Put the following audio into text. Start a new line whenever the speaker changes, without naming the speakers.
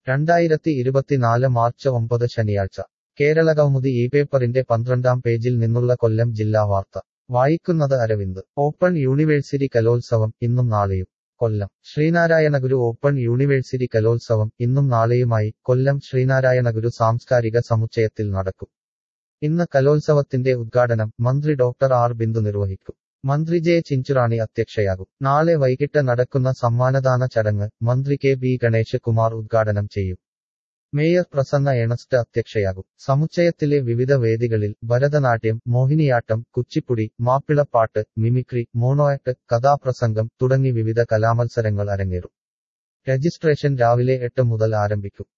രണ്ടായിരത്തി ഇരുപത്തിനാല് മാർച്ച് ഒമ്പത് ശനിയാഴ്ച കേരളകൗമുദി ഈ പേപ്പറിന്റെ പന്ത്രണ്ടാം പേജിൽ നിന്നുള്ള കൊല്ലം ജില്ലാ വാർത്ത വായിക്കുന്നത് അരവിന്ദ് ഓപ്പൺ യൂണിവേഴ്സിറ്റി കലോത്സവം ഇന്നും നാളെയും കൊല്ലം ശ്രീനാരായണഗുരു ഓപ്പൺ യൂണിവേഴ്സിറ്റി കലോത്സവം ഇന്നും നാളെയുമായി കൊല്ലം ശ്രീനാരായണഗുരു സാംസ്കാരിക സമുച്ചയത്തിൽ നടക്കും ഇന്ന് കലോത്സവത്തിന്റെ ഉദ്ഘാടനം മന്ത്രി ഡോക്ടർ ആർ ബിന്ദു നിർവഹിക്കും മന്ത്രി ജെ ചിഞ്ചുറാണി അധ്യക്ഷയാകും നാളെ വൈകിട്ട് നടക്കുന്ന സമ്മാനദാന ചടങ്ങ് മന്ത്രി കെ ബി ഗണേഷ് കുമാർ ഉദ്ഘാടനം ചെയ്യും മേയർ പ്രസന്ന എണസ്റ്റ് അധ്യക്ഷയാകും സമുച്ചയത്തിലെ വിവിധ വേദികളിൽ ഭരതനാട്യം മോഹിനിയാട്ടം കുച്ചിപ്പുടി മാപ്പിളപ്പാട്ട് മിമിക്രി മോണോയാക്ട് കഥാപ്രസംഗം തുടങ്ങി വിവിധ കലാമത്സരങ്ങൾ അരങ്ങേറും രജിസ്ട്രേഷൻ രാവിലെ എട്ട് മുതൽ ആരംഭിക്കും